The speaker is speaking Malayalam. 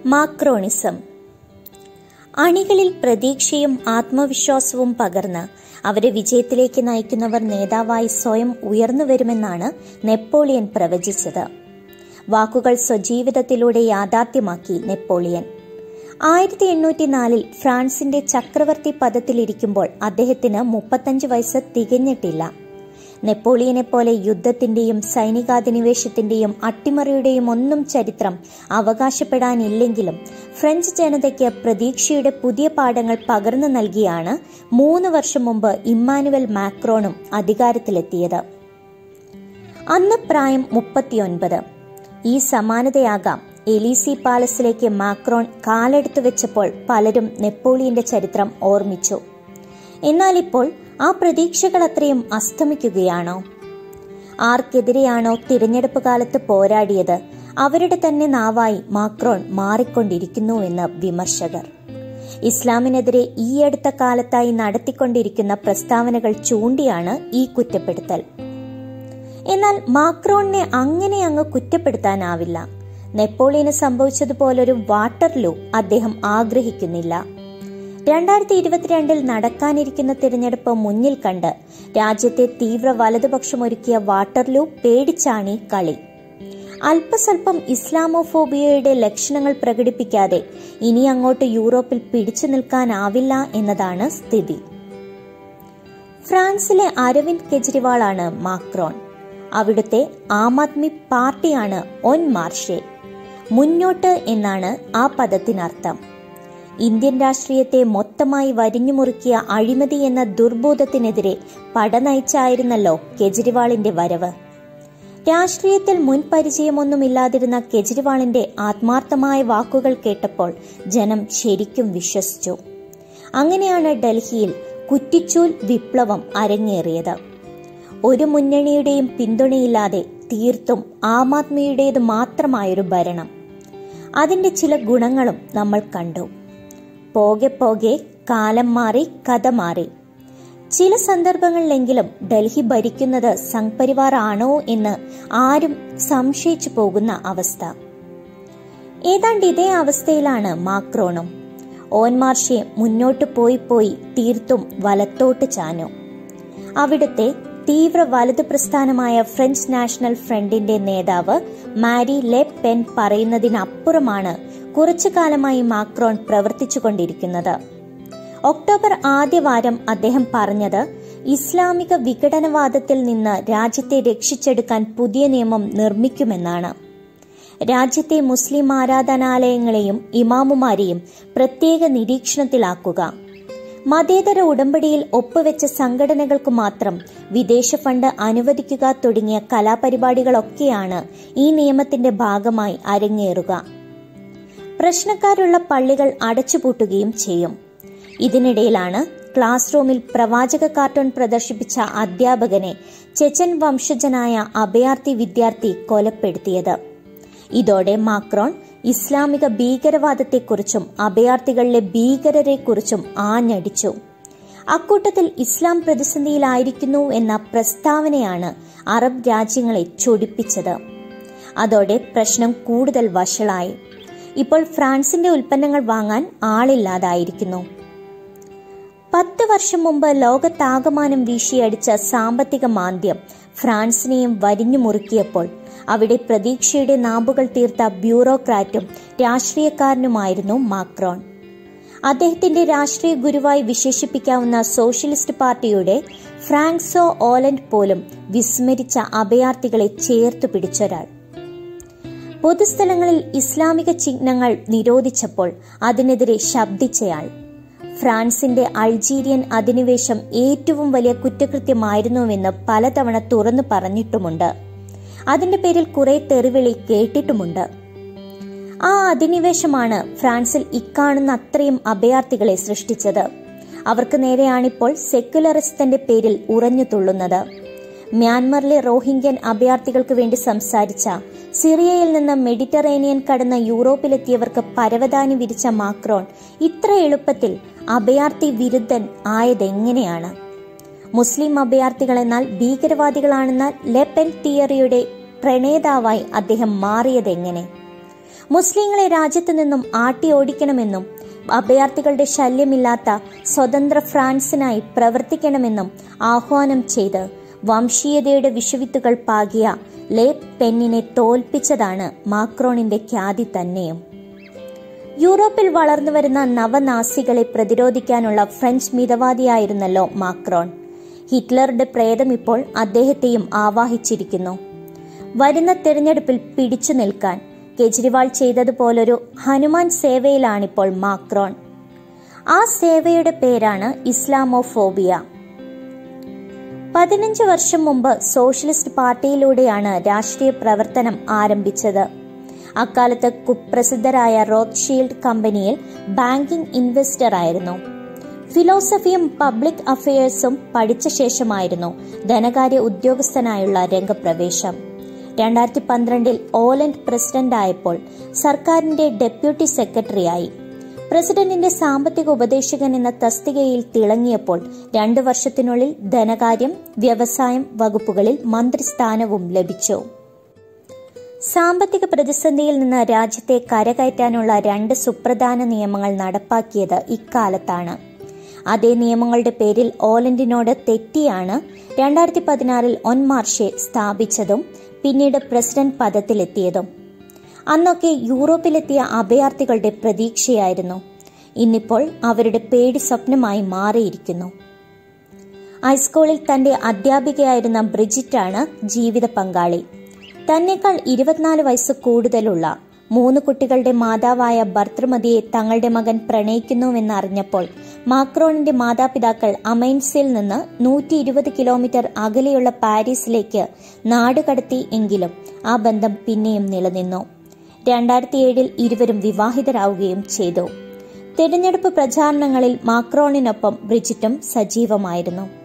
മാക്രോണിസം അണികളിൽ പ്രതീക്ഷയും ആത്മവിശ്വാസവും പകർന്ന് അവരെ വിജയത്തിലേക്ക് നയിക്കുന്നവർ നേതാവായി സ്വയം ഉയർന്നു വരുമെന്നാണ് നെപ്പോളിയൻ പ്രവചിച്ചത് വാക്കുകൾ സ്വജീവിതത്തിലൂടെ യാഥാർത്ഥ്യമാക്കി നെപ്പോളിയൻ ആയിരത്തി എണ്ണൂറ്റി നാലിൽ ഫ്രാൻസിന്റെ ചക്രവർത്തി പദത്തിലിരിക്കുമ്പോൾ അദ്ദേഹത്തിന് മുപ്പത്തഞ്ച് വയസ്സ് തികഞ്ഞിട്ടില്ല നെപ്പോളിയനെ പോലെ യുദ്ധത്തിന്റെയും സൈനികാധിനിവേശത്തിന്റെയും അട്ടിമറിയുടെയും ഒന്നും ചരിത്രം അവകാശപ്പെടാനില്ലെങ്കിലും ഫ്രഞ്ച് ജനതയ്ക്ക് പ്രതീക്ഷയുടെ പുതിയ പാഠങ്ങൾ പകർന്നു നൽകിയാണ് മൂന്ന് വർഷം മുമ്പ് ഇമ്മാനുവൽ മാക്രോണും അധികാരത്തിലെത്തിയത് അന്ന് പ്രായം മുപ്പത്തിയൊൻപത് ഈ സമാനതയാകാം എലീസി പാലസിലേക്ക് മാക്രോൺ കാലെടുത്തു വെച്ചപ്പോൾ പലരും നെപ്പോളിയന്റെ ചരിത്രം ഓർമ്മിച്ചു എന്നാൽ ഇപ്പോൾ ആ പ്രതീക്ഷകൾ അത്രയും അസ്തമിക്കുകയാണോ ആർക്കെതിരെയാണോ തിരഞ്ഞെടുപ്പ് കാലത്ത് പോരാടിയത് അവരുടെ തന്നെ നാവായി മാക്രോൺ മാറിക്കൊണ്ടിരിക്കുന്നുവെന്ന് വിമർശകർ ഇസ്ലാമിനെതിരെ ഈ അടുത്ത കാലത്തായി നടത്തിക്കൊണ്ടിരിക്കുന്ന പ്രസ്താവനകൾ ചൂണ്ടിയാണ് ഈ കുറ്റപ്പെടുത്തൽ എന്നാൽ മാക്രോണിനെ അങ്ങനെ അങ്ങ് കുറ്റപ്പെടുത്താനാവില്ല നെപ്പോളിയന് സംഭവിച്ചതുപോലൊരു വാട്ടർലൂ അദ്ദേഹം ആഗ്രഹിക്കുന്നില്ല രണ്ടായിരത്തി ഇരുപത്തിരണ്ടിൽ നടക്കാനിരിക്കുന്ന തിരഞ്ഞെടുപ്പ് മുന്നിൽ കണ്ട് രാജ്യത്തെ തീവ്ര വലതുപക്ഷമൊരുക്കിയ വാട്ടർലൂ പേടിച്ചാണി കളി അല്പസ്വല്പം ഇസ്ലാമോഫോബിയയുടെ ലക്ഷണങ്ങൾ പ്രകടിപ്പിക്കാതെ ഇനി അങ്ങോട്ട് യൂറോപ്പിൽ പിടിച്ചു നിൽക്കാനാവില്ല എന്നതാണ് സ്ഥിതി ഫ്രാൻസിലെ അരവിന്ദ് കെജ്രിവാളാണ് മാക്രോൺ അവിടുത്തെ ആം ആദ്മി പാർട്ടിയാണ് ഒൻ മാർഷെ മുന്നോട്ട് എന്നാണ് ആ പദത്തിനർത്ഥം ഇന്ത്യൻ രാഷ്ട്രീയത്തെ മൊത്തമായി വരിഞ്ഞുമുറുക്കിയ അഴിമതി എന്ന ദുർബോധത്തിനെതിരെ പടനയിച്ചായിരുന്നല്ലോ കെജ്രിവാളിന്റെ വരവ് രാഷ്ട്രീയത്തിൽ മുൻ പരിചയമൊന്നുമില്ലാതിരുന്ന കെജ്രിവാളിന്റെ ആത്മാർത്ഥമായ വാക്കുകൾ കേട്ടപ്പോൾ ജനം ശരിക്കും വിശ്വസിച്ചു അങ്ങനെയാണ് ഡൽഹിയിൽ കുറ്റിച്ചൂൽ വിപ്ലവം അരങ്ങേറിയത് ഒരു മുന്നണിയുടെയും പിന്തുണയില്ലാതെ തീർത്തും ആം ആദ്മിയുടേത് മാത്രമായൊരു ഭരണം അതിന്റെ ചില ഗുണങ്ങളും നമ്മൾ കണ്ടു പോകെ പോകെ കാലം മാറി കഥ മാറി ചില സന്ദർഭങ്ങളിലെങ്കിലും ഡൽഹി ഭരിക്കുന്നത് സംഘ്പരിവാർ ആണോ എന്ന് ആരും സംശയിച്ചു പോകുന്ന അവസ്ഥ ഏതാണ്ട് ഇതേ അവസ്ഥയിലാണ് മാക്രോണും ഓൻമാർഷെ മുന്നോട്ട് പോയി പോയി തീർത്തും വലത്തോട്ട് ചാഞ്ഞു അവിടുത്തെ തീവ്ര വലതു പ്രസ്ഥാനമായ ഫ്രഞ്ച് നാഷണൽ ഫ്രണ്ടിന്റെ നേതാവ് മാരി ലെ പെൻ പറയുന്നതിനപ്പുറമാണ് കുറച്ചു കാലമായി മാക്രോൺ പ്രവർത്തിച്ചുകൊണ്ടിരിക്കുന്നത് ഒക്ടോബർ ആദ്യവാരം അദ്ദേഹം പറഞ്ഞത് ഇസ്ലാമിക വിഘടനവാദത്തിൽ നിന്ന് രാജ്യത്തെ രക്ഷിച്ചെടുക്കാൻ പുതിയ നിയമം നിർമ്മിക്കുമെന്നാണ് രാജ്യത്തെ മുസ്ലിം ആരാധനാലയങ്ങളെയും ഇമാമുമാരെയും പ്രത്യേക നിരീക്ഷണത്തിലാക്കുക മതേതര ഉടമ്പടിയിൽ ഒപ്പുവെച്ച സംഘടനകൾക്ക് മാത്രം വിദേശ ഫണ്ട് അനുവദിക്കുക തുടങ്ങിയ കലാപരിപാടികളൊക്കെയാണ് ഈ നിയമത്തിന്റെ ഭാഗമായി അരങ്ങേറുക പ്രശ്നക്കാരുള്ള പള്ളികൾ അടച്ചുപൂട്ടുകയും ചെയ്യും ഇതിനിടയിലാണ് ക്ലാസ് റൂമിൽ പ്രവാചക കാർട്ടൂൺ പ്രദർശിപ്പിച്ച അധ്യാപകനെ ചെച്ചൻ വംശജനായ അഭയാർത്ഥി വിദ്യാർത്ഥി കൊലപ്പെടുത്തിയത് ഇതോടെ മാക്രോൺ ഇസ്ലാമിക ഭീകരവാദത്തെക്കുറിച്ചും അഭയാർത്ഥികളിലെ ഭീകരരെക്കുറിച്ചും ആഞ്ഞടിച്ചു അക്കൂട്ടത്തിൽ ഇസ്ലാം പ്രതിസന്ധിയിലായിരിക്കുന്നു എന്ന പ്രസ്താവനയാണ് അറബ് രാജ്യങ്ങളെ ചൊടിപ്പിച്ചത് അതോടെ പ്രശ്നം കൂടുതൽ വഷളായി ഇപ്പോൾ ഫ്രാൻസിന്റെ ഉൽപ്പന്നങ്ങൾ വാങ്ങാൻ ആളില്ലാതായിരിക്കുന്നു പത്ത് വർഷം മുമ്പ് ലോകത്താകമാനം വീശിയടിച്ച സാമ്പത്തിക മാന്ദ്യം ഫ്രാൻസിനെയും വരിഞ്ഞു മുറുക്കിയപ്പോൾ അവിടെ പ്രതീക്ഷയുടെ നാമ്പുകൾ തീർത്ത ബ്യൂറോക്രാറ്റും രാഷ്ട്രീയക്കാരനുമായിരുന്നു മാക്രോൺ അദ്ദേഹത്തിന്റെ രാഷ്ട്രീയ ഗുരുവായി വിശേഷിപ്പിക്കാവുന്ന സോഷ്യലിസ്റ്റ് പാർട്ടിയുടെ ഫ്രാങ്സോ ഓലൻഡ് പോലും വിസ്മരിച്ച അഭയാർത്ഥികളെ ചേർത്തു പിടിച്ചൊരാൾ പൊതുസ്ഥലങ്ങളിൽ ഇസ്ലാമിക ചിഹ്നങ്ങൾ നിരോധിച്ചപ്പോൾ അതിനെതിരെ ശബ്ദിച്ചയാൾ ഫ്രാൻസിന്റെ അൾജീരിയൻ അധിനിവേശം ഏറ്റവും വലിയ കുറ്റകൃത്യമായിരുന്നുവെന്ന് പലതവണ തുറന്നു പറഞ്ഞിട്ടുമുണ്ട് അതിന്റെ പേരിൽ കുറെ തെറിവിളി കേട്ടിട്ടുമുണ്ട് ആ അധിനിവേശമാണ് ഫ്രാൻസിൽ ഇക്കാണുന്ന അത്രയും അഭയാർത്ഥികളെ സൃഷ്ടിച്ചത് അവർക്ക് നേരെയാണിപ്പോൾ സെക്യുലറിസത്തിന്റെ പേരിൽ ഉറഞ്ഞു തുള്ളുന്നത് മ്യാൻമറിലെ റോഹിംഗ്യൻ അഭയാർത്ഥികൾക്ക് വേണ്ടി സംസാരിച്ച സിറിയയിൽ നിന്ന് മെഡിറ്ററേനിയൻ കടന്ന് യൂറോപ്പിലെത്തിയവർക്ക് പരവതാനി വിരിച്ച മാക്രോൺ ഇത്ര എളുപ്പത്തിൽ അഭയാർത്ഥി വിരുദ്ധൻ ആയതെങ്ങനെയാണ് മുസ്ലിം അഭയാർത്ഥികൾ എന്നാൽ ഭീകരവാദികളാണെന്ന ലെപെൻ തിയറിയുടെ പ്രണേതാവായി അദ്ദേഹം മാറിയതെങ്ങനെ മുസ്ലിങ്ങളെ രാജ്യത്തു നിന്നും ആട്ടിയോടിക്കണമെന്നും അഭയാർത്ഥികളുടെ ശല്യമില്ലാത്ത സ്വതന്ത്ര ഫ്രാൻസിനായി പ്രവർത്തിക്കണമെന്നും ആഹ്വാനം ചെയ്ത് വംശീയതയുടെ വിഷവിത്തുകൾ പാകിയ ലേ പെന്നിനെ തോൽപ്പിച്ചതാണ് മാക്രോണിന്റെ ഖ്യാതി തന്നെയും യൂറോപ്പിൽ വളർന്നുവരുന്ന നവനാസികളെ പ്രതിരോധിക്കാനുള്ള ഫ്രഞ്ച് മിതവാദിയായിരുന്നല്ലോ മാക്രോൺ ഹിറ്റ്ലറുടെ പ്രേതം ഇപ്പോൾ അദ്ദേഹത്തെയും ആവാഹിച്ചിരിക്കുന്നു വരുന്ന തെരഞ്ഞെടുപ്പിൽ പിടിച്ചു നിൽക്കാൻ കെജ്രിവാൾ ചെയ്തതുപോലൊരു ഹനുമാൻ സേവയിലാണിപ്പോൾ മാക്രോൺ ആ സേവയുടെ പേരാണ് ഇസ്ലാമോഫോബിയ പതിനഞ്ച് വർഷം മുമ്പ് സോഷ്യലിസ്റ്റ് പാർട്ടിയിലൂടെയാണ് രാഷ്ട്രീയ പ്രവർത്തനം ആരംഭിച്ചത് അക്കാലത്ത് കുപ്രസിദ്ധരായ റോത്ത്ഷീൽഡ് കമ്പനിയിൽ ബാങ്കിംഗ് ഇൻവെസ്റ്റർ ആയിരുന്നു ഫിലോസഫിയും പബ്ലിക് അഫയേഴ്സും പഠിച്ച ശേഷമായിരുന്നു ധനകാര്യ ഉദ്യോഗസ്ഥനായുള്ള രംഗപ്രവേശം രണ്ടായിരത്തി പന്ത്രണ്ടിൽ ഓലൻഡ് പ്രസിഡന്റായപ്പോൾ സർക്കാരിന്റെ ഡെപ്യൂട്ടി സെക്രട്ടറിയായി പ്രസിഡന്റിന്റെ സാമ്പത്തിക ഉപദേശകൻ എന്ന തസ്തികയിൽ തിളങ്ങിയപ്പോൾ രണ്ടു വർഷത്തിനുള്ളിൽ ധനകാര്യം വ്യവസായം വകുപ്പുകളിൽ മന്ത്രിസ്ഥാനവും ലഭിച്ചു സാമ്പത്തിക പ്രതിസന്ധിയിൽ നിന്ന് രാജ്യത്തെ കരകയറ്റാനുള്ള രണ്ട് സുപ്രധാന നിയമങ്ങൾ നടപ്പാക്കിയത് ഇക്കാലത്താണ് അതേ നിയമങ്ങളുടെ പേരിൽ ഓലൻഡിനോട് തെറ്റിയാണ് രണ്ടായിരത്തി പതിനാറിൽ ഒൻമാർഷെ സ്ഥാപിച്ചതും പിന്നീട് പ്രസിഡന്റ് പദത്തിലെത്തിയതും അന്നൊക്കെ യൂറോപ്പിലെത്തിയ അഭയാർത്ഥികളുടെ പ്രതീക്ഷയായിരുന്നു ഇന്നിപ്പോൾ അവരുടെ പേടി സ്വപ്നമായി മാറിയിരിക്കുന്നു ഹൈസ്കൂളിൽ തന്റെ അധ്യാപികയായിരുന്ന ബ്രിജിറ്റാണ് ജീവിത പങ്കാളി തന്നെക്കാൾ ഇരുപത്തിനാല് വയസ്സ് കൂടുതലുള്ള മൂന്ന് കുട്ടികളുടെ മാതാവായ ഭർത്തൃമതിയെ തങ്ങളുടെ മകൻ പ്രണയിക്കുന്നുവെന്നറിഞ്ഞപ്പോൾ മാക്രോണിന്റെ മാതാപിതാക്കൾ അമൈൻസിൽ നിന്ന് നൂറ്റി ഇരുപത് കിലോമീറ്റർ അകലെയുള്ള പാരീസിലേക്ക് നാടുകടത്തി എങ്കിലും ആ ബന്ധം പിന്നെയും നിലനിന്നു രണ്ടായിരത്തി ഏഴിൽ ഇരുവരും വിവാഹിതരാവുകയും ചെയ്തു തിരഞ്ഞെടുപ്പ് പ്രചാരണങ്ങളിൽ മാക്രോണിനൊപ്പം ബ്രിജിറ്റും സജീവമായിരുന്നു